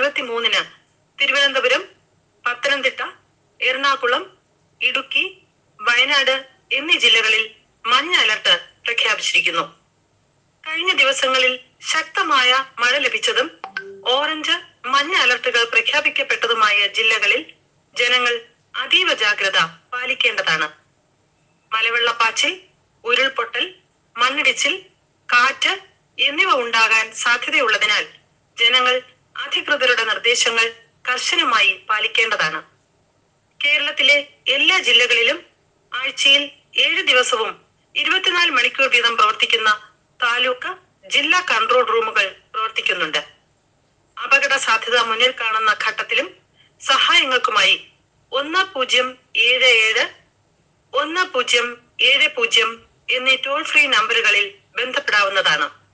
ഇരുപത്തിമൂന്നിന് തിരുവനന്തപുരം പത്തനംതിട്ട എറണാകുളം ഇടുക്കി വയനാട് എന്നീ ജില്ലകളിൽ മഞ്ഞ അലർട്ട് പ്രഖ്യാപിച്ചിരിക്കുന്നു കഴിഞ്ഞ ദിവസങ്ങളിൽ ശക്തമായ മഴ ലഭിച്ചതും ഓറഞ്ച് മഞ്ഞ അലർട്ടുകൾ പ്രഖ്യാപിക്കപ്പെട്ടതുമായ ജില്ലകളിൽ ജനങ്ങൾ അതീവ ജാഗ്രത പാലിക്കേണ്ടതാണ് മലവെള്ളപ്പാച്ചിൽ ഉരുൾപൊട്ടൽ മണ്ണിടിച്ചിൽ കാറ്റ് എന്നിവ ഉണ്ടാകാൻ സാധ്യതയുള്ളതിനാൽ ജനങ്ങൾ അധികൃതരുടെ നിർദ്ദേശങ്ങൾ കർശനമായി പാലിക്കേണ്ടതാണ് കേരളത്തിലെ എല്ലാ ജില്ലകളിലും ആഴ്ചയിൽ ഏഴ് ദിവസവും ഇരുപത്തിനാല് മണിക്കൂർ വീതം പ്രവർത്തിക്കുന്ന താലൂക്ക് ജില്ലാ കൺട്രോൾ റൂമുകൾ പ്രവർത്തിക്കുന്നുണ്ട് അപകട സാധ്യത മുന്നിൽ കാണുന്ന ഘട്ടത്തിലും സഹായങ്ങൾക്കുമായി ഒന്ന് പൂജ്യം ഏഴ് ഏഴ് ഒന്ന് പൂജ്യം ഏഴ് പൂജ്യം എന്നീ ടോൾ ഫ്രീ നമ്പറുകളിൽ ബന്ധപ്പെടാവുന്നതാണ്